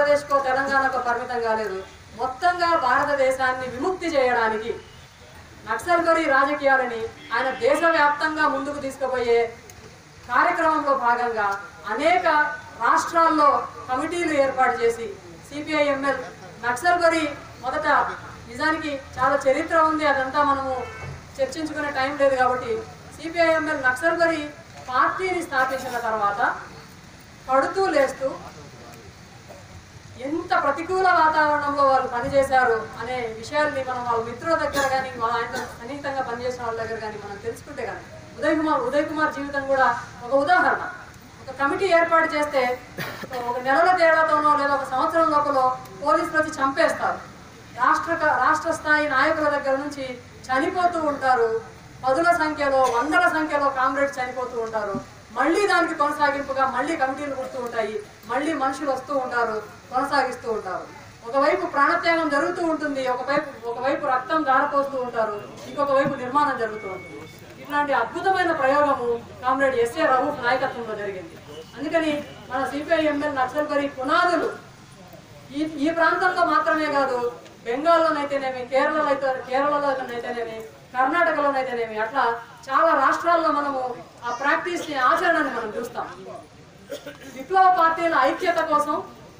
ఆంధ్రప్రదేశ్కో తెలంగాణకో పరిమితం కాలేదు మొత్తంగా భారతదేశాన్ని విముక్తి చేయడానికి నక్సల్బరీ రాజకీయాలని ఆయన దేశవ్యాప్తంగా ముందుకు తీసుకుపోయే కార్యక్రమంలో భాగంగా అనేక రాష్ట్రాల్లో కమిటీలు ఏర్పాటు చేసి సిపిఐఎంఎల్ నక్సల్బరీ మొదట నిజానికి చాలా చరిత్ర ఉంది అదంతా మనము చర్చించుకునే టైం లేదు కాబట్టి సిపిఐఎంఎల్ నక్సల్బరీ పార్టీని స్థాపించిన తర్వాత పడుతూ లేస్తూ ఎంత ప్రతికూల వాతావరణంలో వాళ్ళు పనిచేశారు అనే విషయాల్ని మనం వాళ్ళ మిత్రుల దగ్గర కానీ వాళ్ళ ఆయనతో సన్నిహితంగా పనిచేసిన వాళ్ళ దగ్గర కానీ మనం తెలుసుకుంటే కానీ ఉదయ్ కుమార్ ఉదయ్ కుమార్ జీవితం కూడా ఒక ఉదాహరణ ఒక కమిటీ ఏర్పాటు చేస్తే ఒక నెలల తేడాతోనో లేదా ఒక సంవత్సరం లోపల పోలీసులు వచ్చి చంపేస్తారు రాష్ట్ర రాష్ట్ర స్థాయి నాయకుల దగ్గర నుంచి చనిపోతూ ఉంటారు పదుల సంఖ్యలో వందల సంఖ్యలో కామ్రేడ్స్ చనిపోతూ ఉంటారు మళ్ళీ దానికి కొనసాగింపుగా మళ్ళీ కమిటీలు పుడుతూ ఉంటాయి మళ్ళీ మనుషులు వస్తూ ఉంటారు కొనసాగిస్తూ ఉంటారు ఒకవైపు ప్రాణత్యాగం జరుగుతూ ఉంటుంది ఒకవైపు ఒకవైపు రక్తం దారపోస్తూ ఉంటారు ఇంకొక వైపు నిర్మాణం జరుగుతూ ఉంటుంది ఇట్లాంటి అద్భుతమైన ప్రయోగము కామ్రేడ్ ఎస్ఏ రఘుఫ్ నాయకత్వంలో జరిగింది అందుకని మన సిపిఐ ఎంఎల్ నక్సల్బరి పునాదులు ఈ ఈ ప్రాంతంలో మాత్రమే కాదు బెంగాల్లోనైతేనేమి కేరళలో అయితే కేరళలోనైతేనేమి కర్ణాటకలోనైతేనేమి అట్లా చాలా రాష్ట్రాల్లో మనము ఆ ప్రాక్టీస్ ని ఆచరణని మనం చూస్తాం విప్లవ పార్టీల ఐక్యత కోసం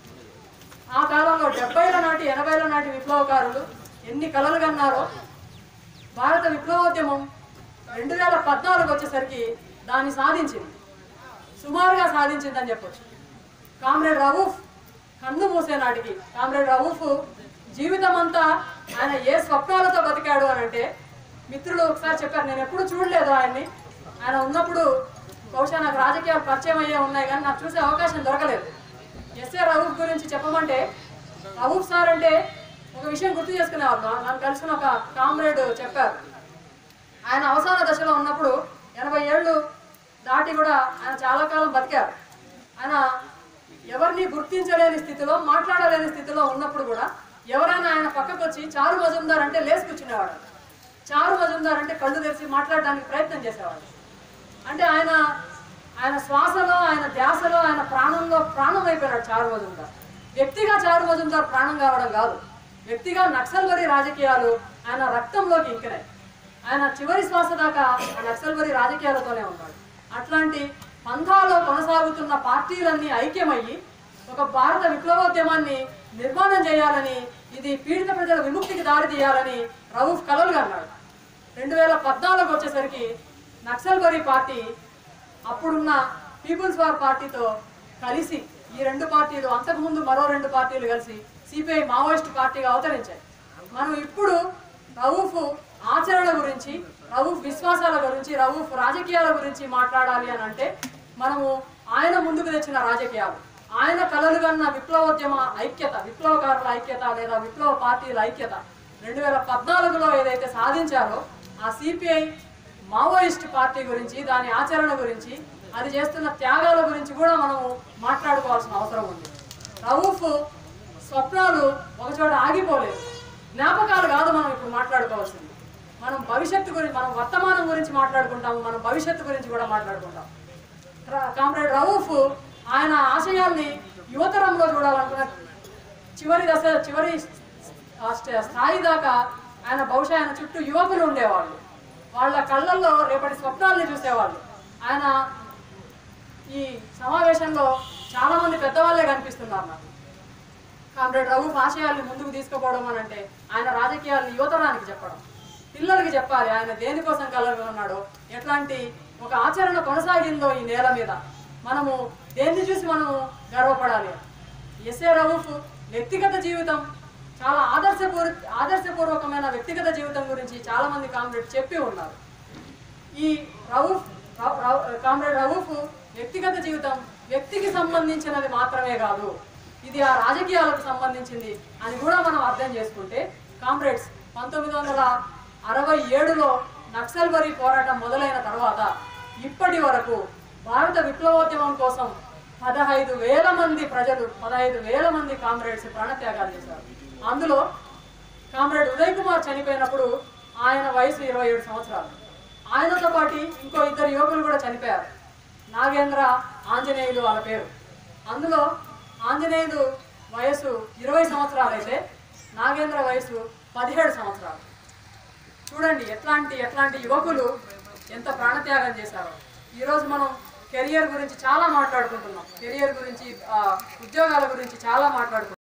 ఆ కాలంలో డెబ్బైల నాటి ఎనభైల నాటి విప్లవకారులు ఎన్ని కలలు కన్నారో భారత విప్లవోద్యమం రెండు వేల పద్నాలుగు వచ్చేసరికి దాన్ని సాధించింది సుమారుగా సాధించిందని చెప్పొచ్చు కామ్రేడ్ రవూఫ్ కన్ను మూసే నాటికి కామ్రేడ్ రవూఫ్ జీవితం అంతా ఆయన ఏ స్వప్నాలతో బతికాడు అని అంటే మిత్రులు ఒకసారి చెప్పారు నేను ఎప్పుడు చూడలేదు ఆయన్ని ఆయన ఉన్నప్పుడు బహుశా నాకు రాజకీయాలు పరిచయం అయ్యే ఉన్నాయి కానీ నాకు చూసే అవకాశం దొరకలేదు ఎస్ఏ రవూఫ్ గురించి చెప్పమంటే రవూఫ్ సార్ అంటే ఒక విషయం గుర్తు చేసుకునేవాళ్ళు నా- నన్ను కలిసిన ఒక కామ్రేడ్ చెప్పారు ఆయన అవసాన దశలో ఉన్నప్పుడు ఎనభై ఏళ్ళు దాటి కూడా ఆయన చాలా కాలం బతికారు ఆయన ఎవరిని గుర్తించలేని స్థితిలో మాట్లాడలేని స్థితిలో ఉన్నప్పుడు కూడా ఎవరైనా ఆయన పక్కకు వచ్చి చారు మజుందార్ అంటే లేచి కూర్చునేవాడు చారు మజుందార్ అంటే కళ్ళు తెరిచి మాట్లాడడానికి ప్రయత్నం చేసేవాడు అంటే ఆయన ఆయన శ్వాసలో ఆయన ధ్యాసలో ఆయన ప్రాణంలో ప్రాణం అయిపోయినాడు చారు మజుందార్ వ్యక్తిగా చారు మజుందార్ ప్రాణం కావడం కాదు వ్యక్తిగా నక్సల్బరీ రాజకీయాలు ఆయన రక్తంలోకి ఇంకినాయి ఆయన చివరి శ్వాస దాకా ఆ నక్సల్బరీ రాజకీయాలతోనే ఉన్నాడు అట్లాంటి పంథాలో కొనసాగుతున్న పార్టీలన్నీ ఐక్యమయ్యి ఒక భారత విప్లవోద్యమాన్ని నిర్మాణం చేయాలని ఇది పీడిత ప్రజల విముక్తికి దారి తీయాలని రవూఫ్ కలలుగా అన్నాడు రెండు వేల పద్నాలుగు వచ్చేసరికి నక్సల్బరీ పార్టీ అప్పుడున్న పీపుల్స్ వార్ పార్టీతో కలిసి ఈ రెండు పార్టీలు అంతకుముందు మరో రెండు పార్టీలు కలిసి సిపిఐ మావోయిస్ట్ పార్టీగా అవతరించాయి మనం ఇప్పుడు రవూఫ్ ఆచరణ గురించి రవూఫ్ విశ్వాసాల గురించి రవూఫ్ రాజకీయాల గురించి మాట్లాడాలి అని అంటే మనము ఆయన ముందుకు తెచ్చిన రాజకీయాలు ఆయన కలలుగన్న విప్లవోద్యమ ఐక్యత విప్లవకారుల ఐక్యత లేదా విప్లవ పార్టీల ఐక్యత రెండు వేల పద్నాలుగులో ఏదైతే సాధించారో ఆ సిపిఐ మావోయిస్ట్ పార్టీ గురించి దాని ఆచరణ గురించి అది చేస్తున్న త్యాగాల గురించి కూడా మనము మాట్లాడుకోవాల్సిన అవసరం ఉంది రవూఫ్ స్వప్నాలు ఒకచోట ఆగిపోలేదు జ్ఞాపకాలు కాదు మనం ఇప్పుడు మాట్లాడుకోవాల్సింది మనం భవిష్యత్తు గురించి మనం వర్తమానం గురించి మాట్లాడుకుంటాము మనం భవిష్యత్తు గురించి కూడా మాట్లాడుకుంటాం ర- కామ్రేడ్ రవూఫ్ ఆయన ఆశయాల్ని యువతరంలో చూడాలనుకున్న చివరి దశ చివరి ఆ స్ట- స్థాయి దాకా ఆయన బహుశా ఆయన చుట్టూ యువకులు ఉండేవాళ్ళు వాళ్ళ కళ్ళల్లో రేపటి స్వప్నాల్ని చూసేవాళ్ళు ఆయన ఈ సమావేశంలో చాలా మంది పెద్దవాళ్ళే కనిపిస్తున్నారు నాకు కామ్రేడ్ రఘు ఆశయాల్ని ముందుకు తీసుకుపోవడం అని అంటే ఆయన రాజకీయాల్ని యువతరానికి చెప్పడం పిల్లలకి చెప్పాలి ఆయన దేనికోసం కలగా ఉన్నాడో ఎట్లాంటి ఒక ఆచరణ కొనసాగిందో ఈ నేల మీద మనము దేన్ని చూసి మనము గర్వపడాలి ఎస్ఏ రఘుఫ్ వ్యక్తిగత జీవితం చాలా ఆదర్శపూర్ ఆదర్శపూర్వకమైన వ్యక్తిగత జీవితం గురించి చాలా మంది కామ్రేడ్ చెప్పి ఉన్నారు ఈ రౌఫ్ రౌ- రౌ- కామ్రేడ్ రౌఫ్ వ్యక్తిగత జీవితం వ్యక్తికి సంబంధించినది మాత్రమే కాదు ఇది ఆ రాజకీయాలకు సంబంధించింది అని కూడా మనం అర్థం చేసుకుంటే కామ్రేడ్స్ పంతొమ్మిది వందల అరవై ఏడులో నక్సల్బరీ పోరాటం మొదలైన తర్వాత ఇప్పటి వరకు భారత విప్లవోద్యమం కోసం పదహైదు వేల మంది ప్రజలు పదహైదు వేల మంది కామ్రేడ్స్ ప్రాణత్యాగాలు చేశారు అందులో కామ్రేడ్ ఉదయ్ కుమార్ చనిపోయినప్పుడు ఆయన వయసు ఇరవై ఏడు సంవత్సరాలు ఆయనతో పాటు ఇంకో ఇద్దరు యువకులు కూడా చనిపోయారు నాగేంద్ర ఆంజనేయులు వాళ్ళ పేరు అందులో ఆంజనేయులు వయసు ఇరవై సంవత్సరాలు అయితే నాగేంద్ర వయసు పదిహేడు సంవత్సరాలు చూడండి ఎట్లాంటి ఎట్లాంటి యువకులు ఎంత ప్రాణత్యాగం చేశారో ఈరోజు మనం కెరియర్ గురించి చాలా మాట్లాడుకుంటున్నాం కెరియర్ గురించి ఆ, ఉద్యోగాల గురించి చాలా మాట్లాడుకుంటున్నాం